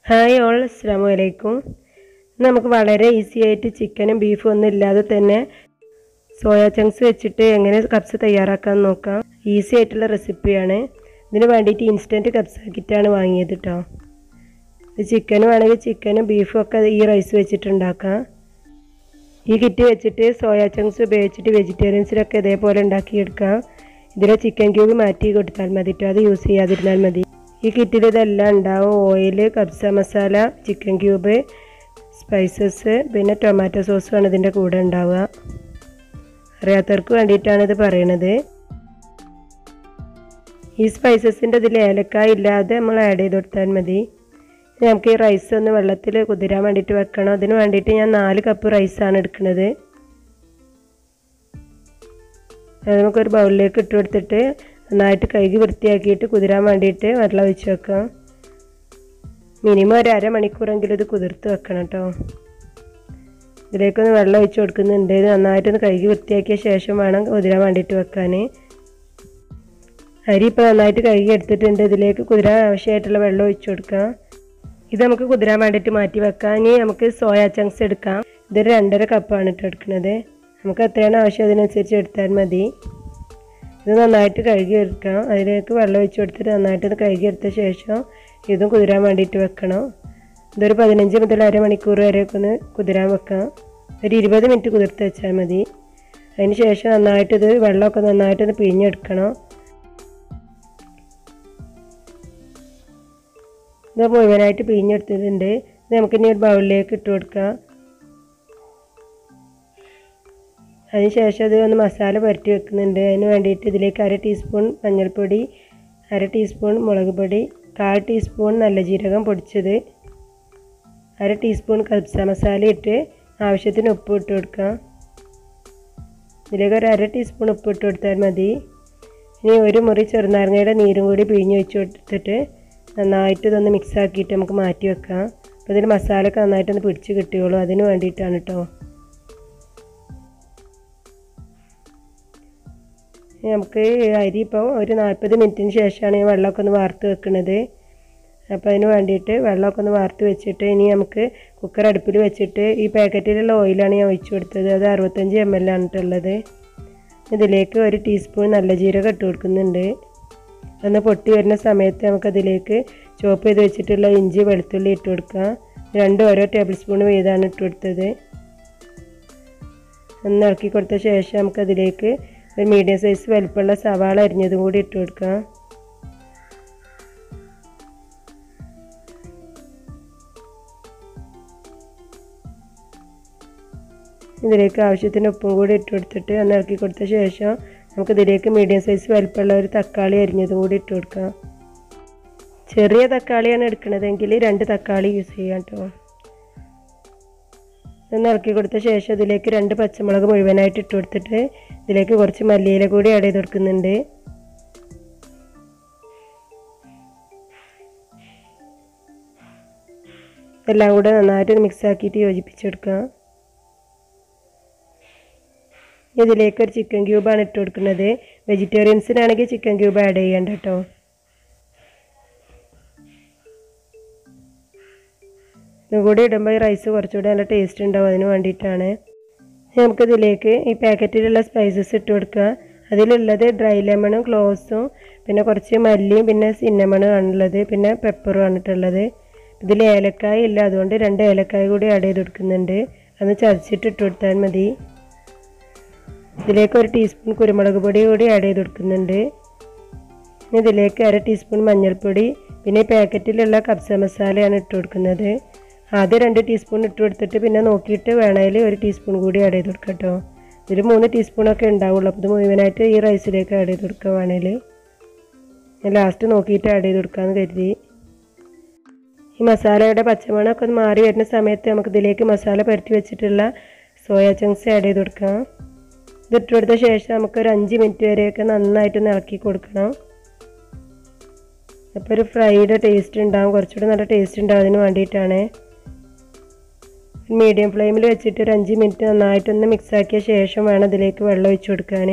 hi all അസ്സാം വലൈക്കും നമുക്ക് വളരെ ഈസി ആയിട്ട് ചിക്കനും ബീഫും ഒന്നും ഇല്ലാതെ തന്നെ സോയ ചങ്ക്സ് വെച്ചിട്ട് എങ്ങനെ കപ്സ് തയ്യാറാക്കാൻ നോക്കാം ഈസി ആയിട്ടുള്ള റെസിപ്പിയാണ് ഇതിന് വേണ്ടിയിട്ട് ഇൻസ്റ്റൻറ്റ് കപ്സ് ആക്കിയിട്ടാണ് വാങ്ങിയത് കേട്ടോ ഇത് ചിക്കനും വേണമെങ്കിൽ ചിക്കനും ബീഫും ഒക്കെ ഈ റൈസ് വെച്ചിട്ട് ഉണ്ടാക്കാം ഈ കിറ്റ് വെച്ചിട്ട് സോയ ചങ്ക്സ് ഉപയോഗിച്ചിട്ട് വെജിറ്റേറിയൻസിനൊക്കെ ഇതേപോലെ ഉണ്ടാക്കിയെടുക്കാം ഇതിലെ ചിക്കൻ ക്യൂബ് മാറ്റി കൊടുത്താൽ മതി കേട്ടോ അത് യൂസ് ചെയ്യാതിരുന്നാൽ മതി ഈ കിറ്റിൽ ഇതെല്ലാം ഉണ്ടാവും ഓയിൽ കബ്സ മസാല ചിക്കൻ ക്യൂബ് സ്പൈസസ് പിന്നെ ടൊമാറ്റോ സോസുമാണ് ഇതിൻ്റെ കൂടെ ഉണ്ടാവുക അറിയാത്തവർക്ക് വേണ്ടിയിട്ടാണ് ഇത് പറയണത് ഈ സ്പൈസസിൻ്റെ ഇതിൽ ഏലക്കായ ഇല്ലാതെ നമ്മൾ ആഡ് ചെയ്ത് കൊടുത്താൽ മതി നമുക്ക് ഈ റൈസ് ഒന്ന് വെള്ളത്തിൽ കുതിരാൻ വേണ്ടിയിട്ട് വെക്കണം അതിന് വേണ്ടിയിട്ട് ഞാൻ നാല് കപ്പ് റൈസാണ് എടുക്കുന്നത് അത് നമുക്കൊരു ബൗളിലേക്ക് ഇട്ട് കൊടുത്തിട്ട് നന്നായിട്ട് കഴുകി വൃത്തിയാക്കിയിട്ട് കുതിരാൻ വേണ്ടിയിട്ട് വെള്ളം ഒഴിച്ച് വെക്കാം മിനിമം ഒരു അരമണിക്കൂറെങ്കിലും ഇത് കുതിർത്ത് വെക്കണം കേട്ടോ ഇതിലേക്കൊന്ന് വെള്ളം ഒഴിച്ച് കൊടുക്കുന്നുണ്ട് ഇത് നന്നായിട്ടൊന്ന് കഴുകി വൃത്തിയാക്കിയ ശേഷം വേണം കുതിരാൻ വേണ്ടിയിട്ട് വെക്കാൻ അരി ഇപ്പോൾ നന്നായിട്ട് കഴുകി എടുത്തിട്ടുണ്ട് ഇതിലേക്ക് കുതിരാൻ ആവശ്യമായിട്ടുള്ള വെള്ളം ഒഴിച്ച് കൊടുക്കാം ഇത് നമുക്ക് കുതിരാൻ വേണ്ടിയിട്ട് മാറ്റി വെക്കാം ഇനി നമുക്ക് സോയ ചങ്ക്സ് എടുക്കാം ഇതൊരു രണ്ടര കപ്പാണ് ഇട്ട് എടുക്കുന്നത് നമുക്ക് എത്രയാണ് ആവശ്യം അതിനനുസരിച്ച് എടുത്താൽ മതി ഇത് നന്നായിട്ട് കഴുകി എടുക്കാം അതിലേക്ക് വെള്ളം ഒഴിച്ച് കൊടുത്തിട്ട് നന്നായിട്ട് ഇത് കഴുകി എടുത്ത ശേഷം ഇതും കുതിരാൻ വേണ്ടിയിട്ട് വെക്കണം ഇതൊരു പതിനഞ്ച് മുതൽ അരമണിക്കൂർ വരെയൊക്കെ ഒന്ന് കുതിരാൻ വെക്കാം ഒരു ഇരുപത് മിനിറ്റ് കുതിർത്ത് വെച്ചാൽ മതി അതിന് ശേഷം നന്നായിട്ട് ഇത് വെള്ളമൊക്കെ നന്നായിട്ടൊന്ന് പിഴിഞ്ഞെടുക്കണം ഇത് മുഴുവനായിട്ട് പിഴിഞ്ഞെടുത്തിട്ടുണ്ട് ഇത് നമുക്കിനി ഒരു ബൗളിലേക്ക് ഇട്ട് കൊടുക്കാം അതിനുശേഷം അത് ഒന്ന് മസാല പുരട്ടി വെക്കുന്നുണ്ട് അതിന് വേണ്ടിയിട്ട് ഇതിലേക്ക് അര ടീസ്പൂൺ മഞ്ഞൾപ്പൊടി അര ടീസ്പൂൺ മുളക് പൊടി കാൽ ടീസ്പൂൺ നല്ല ജീരകം പൊടിച്ചത് അര ടീസ്പൂൺ കബ്സ മസാല ഇട്ട് ആവശ്യത്തിന് ഉപ്പ് ഇട്ട് കൊടുക്കാം ഇതിലേക്ക് ഒരു അര ടീസ്പൂൺ ഉപ്പ് ഇട്ട് കൊടുത്താൽ മതി ഇനി ഒരു മുറി ചെറുനാരങ്ങയുടെ നീരും കൂടി പിഴിഞ്ഞ് വെച്ച് കൊടുത്തിട്ട് നന്നായിട്ട് ഇതൊന്ന് മിക്സ് ആക്കിയിട്ട് നമുക്ക് മാറ്റി വെക്കാം അപ്പോൾ ഇതിൽ മസാലയൊക്കെ നന്നായിട്ടൊന്ന് പിടിച്ച് കിട്ടിയോളൂ അതിന് വേണ്ടിയിട്ടാണ് കേട്ടോ നമുക്ക് അരി ഇപ്പോൾ ഒരു നാൽപ്പത് മിനിറ്റിന് ശേഷമാണ് ഈ വെള്ളമൊക്കെ ഒന്ന് വാർത്ത് വെക്കുന്നത് അപ്പോൾ അതിന് വേണ്ടിയിട്ട് വെള്ളമൊക്കെ ഒന്ന് വാർത്ത് വെച്ചിട്ട് ഇനി നമുക്ക് കുക്കർ അടുപ്പിൽ വെച്ചിട്ട് ഈ പാക്കറ്റിലുള്ള ഓയിലാണ് ഞാൻ ഒഴിച്ചു കൊടുത്തത് അത് അറുപത്തഞ്ച് എം എൽ ആണ് ഉള്ളത് ഇതിലേക്ക് ഒരു ടീസ്പൂൺ നല്ല ജീരകം ഇട്ട് കൊടുക്കുന്നുണ്ട് ഒന്ന് പൊട്ടി വരുന്ന സമയത്ത് നമുക്കതിലേക്ക് ചോപ്പ് ചെയ്ത് വെച്ചിട്ടുള്ള ഇഞ്ചി വെളുത്തുള്ളി ഇട്ട് കൊടുക്കാം രണ്ട് ഓരോ ടേബിൾ സ്പൂൺ വീതമാണ് ഇട്ട് കൊടുത്തത് ഒന്ന് ഇളക്കി കൊടുത്ത ശേഷം നമുക്കതിലേക്ക് ഒരു മീഡിയം സൈസ് വലിപ്പമുള്ള സവാള അരിഞ്ഞതും കൂടി ഇട്ട് കൊടുക്കാം ഇതിലേക്ക് ആവശ്യത്തിന് ഉപ്പും കൂടി ഇട്ട് കൊടുത്തിട്ട് ഒന്ന് ഇറക്കി കൊടുത്ത ശേഷം നമുക്ക് ഇതിലേക്ക് മീഡിയം സൈസ് വലിപ്പമുള്ള ഒരു തക്കാളി അരിഞ്ഞതും കൂടി ഇട്ട് കൊടുക്കാം ചെറിയ തക്കാളിയാണ് എടുക്കുന്നതെങ്കിൽ രണ്ട് തക്കാളി യൂസ് ചെയ്യാം കേട്ടോ ഒന്ന് ഇറക്കി കൊടുത്ത ശേഷം ഇതിലേക്ക് രണ്ട് പച്ചമുളക് മുഴുവനായിട്ട് ഇട്ട് കൊടുത്തിട്ട് ഇതിലേക്ക് കുറച്ച് മല്ലിയില കൂടി ആഡ് ചെയ്ത് കൊടുക്കുന്നുണ്ട് എല്ലാം കൂടെ നന്നായിട്ട് മിക്സ് ആക്കിയിട്ട് യോജിപ്പിച്ചെടുക്കുക ഇതിലേക്ക് ഒരു ചിക്കൻ ക്യൂബാണ് ഇട്ട് കൊടുക്കുന്നത് വെജിറ്റേറിയൻസിനാണെങ്കിൽ ചിക്കൻ ക്യൂബ് ആഡ് ചെയ്യണ്ട കേട്ടോ ഇതുകൂടി ഇടുമ്പോൾ ഈ റൈസ് കുറച്ചുകൂടി നല്ല ടേസ്റ്റ് ഉണ്ടാവും അതിന് വേണ്ടിയിട്ടാണ് നമുക്കിതിലേക്ക് ഈ പാക്കറ്റിലുള്ള സ്പൈസസ് ഇട്ട് കൊടുക്കുക അതിലുള്ളത് ഡ്രൈ ലെമണും ക്ലോസും പിന്നെ കുറച്ച് മല്ലിയും പിന്നെ സിന്നമണും ആണുള്ളത് പിന്നെ പെപ്പറും ആണിട്ടുള്ളത് ഇതിൽ ഏലക്കായ ഇല്ല അതുകൊണ്ട് രണ്ട് ഏലക്കായ കൂടി ആഡ് ചെയ്ത് കൊടുക്കുന്നുണ്ട് അത് ചതച്ചിട്ട് ഇട്ട് കൊടുത്താൽ മതി ഇതിലേക്ക് ഒരു ടീസ്പൂൺ കുരുമുളക് പൊടി കൂടി ആഡ് ചെയ്ത് കൊടുക്കുന്നുണ്ട് ഇതിലേക്ക് അര ടീസ്പൂൺ മഞ്ഞൾപ്പൊടി പിന്നെ ഈ പാക്കറ്റിലുള്ള കബ്സ മസാലയാണ് ഇട്ട് കൊടുക്കുന്നത് ആദ്യം രണ്ട് ടീസ്പൂൺ ഇട്ട് കൊടുത്തിട്ട് പിന്നെ നോക്കിയിട്ട് വേണമെങ്കിൽ ഒരു ടീസ്പൂൺ കൂടി ആഡ് ചെയ്ത് കൊടുക്കാം കേട്ടോ ഇതിൽ മൂന്ന് ടീസ്പൂണൊക്കെ ഉണ്ടാവുള്ളൂ അപ്പോൾ ഇത് മുഴുവനായിട്ട് ഈ റൈസിലേക്ക് ആഡ് ചെയ്ത് കൊടുക്കുക വേണമെങ്കിൽ ഞാൻ ലാസ്റ്റ് നോക്കിയിട്ട് ആഡ് ചെയ്ത് കൊടുക്കാമെന്ന് കരുതി ഈ മസാലയുടെ പച്ചമണമൊക്കെ ഒന്ന് മാറി വരുന്ന സമയത്ത് നമുക്ക് ഇതിലേക്ക് മസാല പുരട്ടി വെച്ചിട്ടുള്ള സോയ ചങ്ക്സ് ആഡ് ചെയ്ത് കൊടുക്കാം ഇതിട്ട് കൊടുത്ത ശേഷം നമുക്കൊരു അഞ്ച് മിനിറ്റ് വരെയൊക്കെ നന്നായിട്ടൊന്ന് ഇളക്കി കൊടുക്കണം അപ്പോൾ ഒരു ഫ്രൈഡ് ടേസ്റ്റ് ഉണ്ടാവും കുറച്ചുകൂടി നല്ല ടേസ്റ്റ് ഉണ്ടാവും അതിന് വേണ്ടിയിട്ടാണ് മീഡിയം ഫ്ലെയിമിൽ വെച്ചിട്ട് ഒരു അഞ്ച് മിനിറ്റ് നന്നായിട്ടൊന്ന് മിക്സ് ആക്കിയ ശേഷം വേണം ഇതിലേക്ക് വെള്ളം ഒഴിച്ച് കൊടുക്കാൻ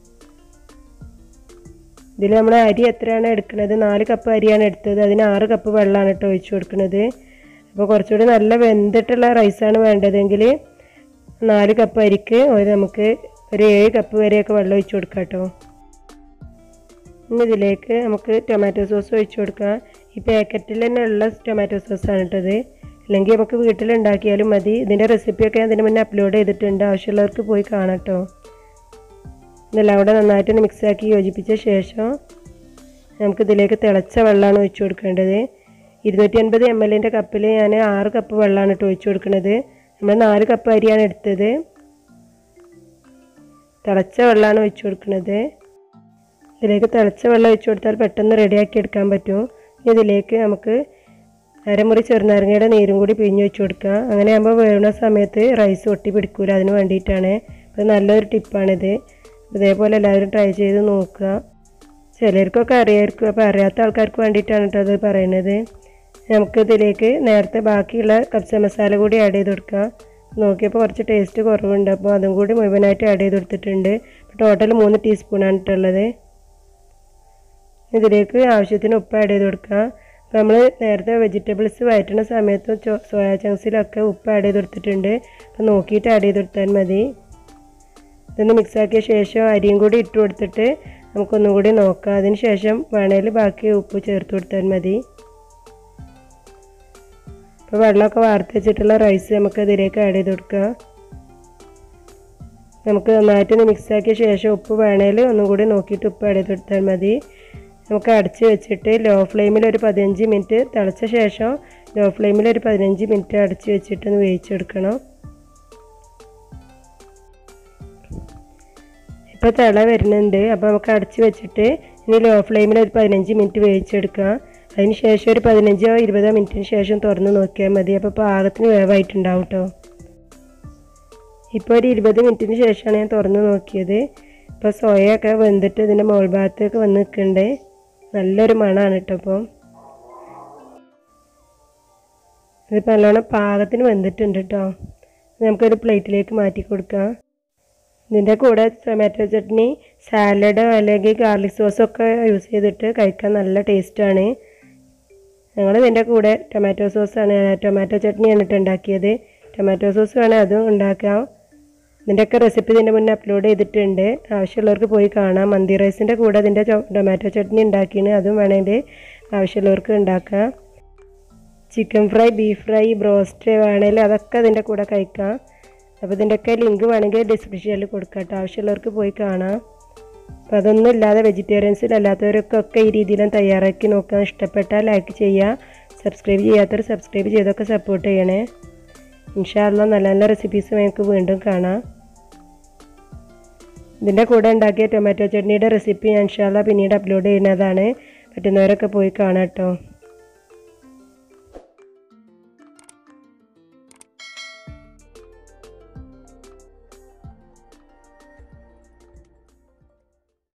ഇതിൽ നമ്മൾ അരി എത്രയാണ് എടുക്കുന്നത് നാല് കപ്പ് അരിയാണ് എടുത്തത് അതിന് ആറ് കപ്പ് വെള്ളമാണ് കേട്ടോ ഒഴിച്ച് കൊടുക്കുന്നത് അപ്പോൾ കുറച്ചുകൂടി നല്ല വെന്തിട്ടുള്ള റൈസാണ് വേണ്ടതെങ്കിൽ നാല് കപ്പ് അരിക്ക് ഒരു നമുക്ക് ഒരു ഏഴ് കപ്പ് വരെയൊക്കെ വെള്ളം ഒഴിച്ച് കൊടുക്കാം കേട്ടോ ഇനി ഇതിലേക്ക് നമുക്ക് ടൊമാറ്റോ സോസ് ഒഴിച്ച് കൊടുക്കാം ഈ പാക്കറ്റിൽ തന്നെ ഉള്ള ടൊമാറ്റോ സോസാണ് ഇട്ടത് അല്ലെങ്കിൽ നമുക്ക് വീട്ടിലുണ്ടാക്കിയാലും മതി ഇതിൻ്റെ റെസിപ്പിയൊക്കെ ഞാൻ ഇതിന് മുന്നേ അപ്ലോഡ് ചെയ്തിട്ടുണ്ട് ആവശ്യമുള്ളവർക്ക് പോയി കാണാം കേട്ടോ ഇതെല്ലാം കൂടെ നന്നായിട്ട് മിക്സാക്കി യോജിപ്പിച്ച ശേഷം നമുക്ക് ഇതിലേക്ക് തിളച്ച വെള്ളമാണ് ഒഴിച്ചു കൊടുക്കേണ്ടത് ഇരുന്നൂറ്റി അൻപത് എം എല്ലിൻ്റെ കപ്പിൽ ഞാൻ ആറ് കപ്പ് വെള്ളമാണ് ഇട്ട് ഒഴിച്ചു കൊടുക്കുന്നത് നമ്മൾ നാല് കപ്പ് അരിയാണ് എടുത്തത് തിളച്ച വെള്ളമാണ് ഒഴിച്ചു കൊടുക്കുന്നത് ഇതിലേക്ക് തിളച്ച വെള്ളം ഒഴിച്ചു കൊടുത്താൽ പെട്ടെന്ന് റെഡിയാക്കി എടുക്കാൻ പറ്റും ഇനി ഇതിലേക്ക് നമുക്ക് അരമുറി ചെറുനാരങ്ങയുടെ നീരും കൂടി പിഴിഞ്ഞ് വെച്ച് കൊടുക്കുക അങ്ങനെ ആകുമ്പോൾ വേവുന്ന സമയത്ത് റൈസ് ഒട്ടി പിടിക്കൂല അതിന് വേണ്ടിയിട്ടാണ് അപ്പോൾ നല്ലൊരു ടിപ്പാണിത് ഇതേപോലെ എല്ലാവരും ട്രൈ ചെയ്ത് നോക്കുക ചിലർക്കൊക്കെ അറിയായിരിക്കും അപ്പോൾ അറിയാത്ത ആൾക്കാർക്ക് വേണ്ടിയിട്ടാണ് കേട്ടോ അത് പറയുന്നത് നമുക്ക് ഇതിലേക്ക് നേരത്തെ ബാക്കിയുള്ള കപ്സ മസാല കൂടി ആഡ് ചെയ്ത് കൊടുക്കുക നോക്കിയപ്പോൾ കുറച്ച് ടേസ്റ്റ് കുറവുണ്ട് അപ്പോൾ അതും കൂടി മുഴുവനായിട്ട് ആഡ് ചെയ്ത് കൊടുത്തിട്ടുണ്ട് ടോട്ടൽ മൂന്ന് ടീസ്പൂണാണ് ഇട്ടുള്ളത് ഇതിലേക്ക് ആവശ്യത്തിന് ഉപ്പ് ആഡ് ചെയ്ത് കൊടുക്കുക അപ്പോൾ നമ്മൾ നേരത്തെ വെജിറ്റബിൾസ് വഴറ്റുന്ന സമയത്ത് സോയാ ചങ്ക്സിലൊക്കെ ഉപ്പ് ആഡ് ചെയ്ത് കൊടുത്തിട്ടുണ്ട് അപ്പോൾ നോക്കിയിട്ട് ആഡ് ചെയ്ത് കൊടുത്താൽ മതി ഇതൊന്ന് മിക്സാക്കിയ ശേഷം അരിയും കൂടി ഇട്ട് കൊടുത്തിട്ട് നമുക്കൊന്നും കൂടി നോക്കാം അതിന് ശേഷം വേണേൽ ബാക്കി ഉപ്പ് ചേർത്ത് കൊടുത്താൽ മതി അപ്പോൾ വെള്ളമൊക്കെ വാർത്ത് വെച്ചിട്ടുള്ള റൈസ് നമുക്ക് ഇതിലേക്ക് ആഡ് ചെയ്ത് കൊടുക്കുക നമുക്ക് നന്നായിട്ടൊന്ന് മിക്സാക്കിയ ശേഷം ഉപ്പ് വേണേൽ ഒന്നും കൂടി നോക്കിയിട്ട് ഉപ്പ് ആഡ് ചെയ്ത് കൊടുത്താൽ മതി നമുക്ക് അടച്ച് വെച്ചിട്ട് ലോ ഫ്ലെയിമിൽ ഒരു പതിനഞ്ച് മിനിറ്റ് തിളച്ച ശേഷം ലോ ഫ്ലെയിമിൽ ഒരു പതിനഞ്ച് മിനിറ്റ് അടച്ച് വെച്ചിട്ട് ഒന്ന് വേവിച്ചെടുക്കണം ഇപ്പോൾ തിള വരുന്നുണ്ട് അപ്പോൾ നമുക്ക് അടച്ച് വെച്ചിട്ട് ഇനി ലോ ഫ്ലെയിമിൽ ഒരു പതിനഞ്ച് മിനിറ്റ് വേവിച്ചെടുക്കാം അതിന് ശേഷം ഒരു പതിനഞ്ചോ ഇരുപതോ മിനിറ്റിന് ശേഷം തുറന്ന് നോക്കിയാൽ മതി അപ്പോൾ പാകത്തിന് വേവായിട്ടുണ്ടാവും കേട്ടോ ഇപ്പോൾ ഒരു ഇരുപത് മിനിറ്റിന് ശേഷമാണ് ഞാൻ തുറന്ന് നോക്കിയത് ഇപ്പോൾ സോയൊക്കെ വെന്തിട്ട് ഇതിൻ്റെ മുകൾ ഭാഗത്തേക്ക് വന്ന് നിൽക്കുന്നുണ്ട് നല്ലൊരു മണമാണ് കേട്ടോ അപ്പം ഇതിപ്പോൾ നല്ലോണം പാകത്തിന് വെന്തിട്ടുണ്ട് കേട്ടോ നമുക്കൊരു പ്ലേറ്റിലേക്ക് മാറ്റി കൊടുക്കാം ഇതിൻ്റെ കൂടെ ടൊമാറ്റോ ചട്നി സാലഡോ അല്ലെങ്കിൽ ഗാർലിക് സോസൊക്കെ യൂസ് ചെയ്തിട്ട് കഴിക്കാൻ നല്ല ടേസ്റ്റാണ് ഞങ്ങൾ ഇതിൻ്റെ കൂടെ ടൊമാറ്റോ സോസാണ് ടൊമാറ്റോ ചട്നിയാണ് ഇട്ട് ഉണ്ടാക്കിയത് ടൊമാറ്റോ സോസ് വേണേൽ അതും ഉണ്ടാക്കാം ഇതിൻ്റെയൊക്കെ റെസിപ്പി ഇതിൻ്റെ മുന്നേ അപ്ലോഡ് ചെയ്തിട്ടുണ്ട് ആവശ്യമുള്ളവർക്ക് പോയി കാണാം മന്തി റൈസിൻ്റെ കൂടെ അതിൻ്റെ ടൊമാറ്റോ ചട്നി ഉണ്ടാക്കിയാണ് അതും വേണമെങ്കിൽ ആവശ്യമുള്ളവർക്ക് ഉണ്ടാക്കാം chicken fry beef fry broast വേണമെങ്കിൽ അതൊക്കെ അതിൻ്റെ കൂടെ കഴിക്കാം അപ്പോൾ ഇതിൻ്റെയൊക്കെ ലിങ്ക് വേണമെങ്കിൽ ഡിസ്ക്രിപ്ഷനിൽ കൊടുക്കാം കേട്ടോ ആവശ്യമുള്ളവർക്ക് പോയി കാണാം അപ്പോൾ അതൊന്നും ഇല്ലാതെ വെജിറ്റേറിയൻസിലല്ലാത്തവർക്കൊക്കെ ഈ രീതിയിലും തയ്യാറാക്കി നോക്കാൻ ഇഷ്ടപ്പെട്ടാൽ ലൈക്ക് ചെയ്യുക സബ്സ്ക്രൈബ് ചെയ്യാത്തവർ സബ്സ്ക്രൈബ് ചെയ്തൊക്കെ സപ്പോർട്ട് ചെയ്യണേ ഇൻഷാല്ല നല്ല നല്ല റെസിപ്പീസ് നമുക്ക് വീണ്ടും കാണാം ഇതിൻ്റെ കൂടെ ഉണ്ടാക്കിയ ടൊമാറ്റോ ചട്നിയുടെ റെസിപ്പി ഞാൻ ഇൻഷാല്ല പിന്നീട് അപ്ലോഡ് ചെയ്യുന്നതാണ് പറ്റുന്നവരൊക്കെ പോയി കാണാം കേട്ടോ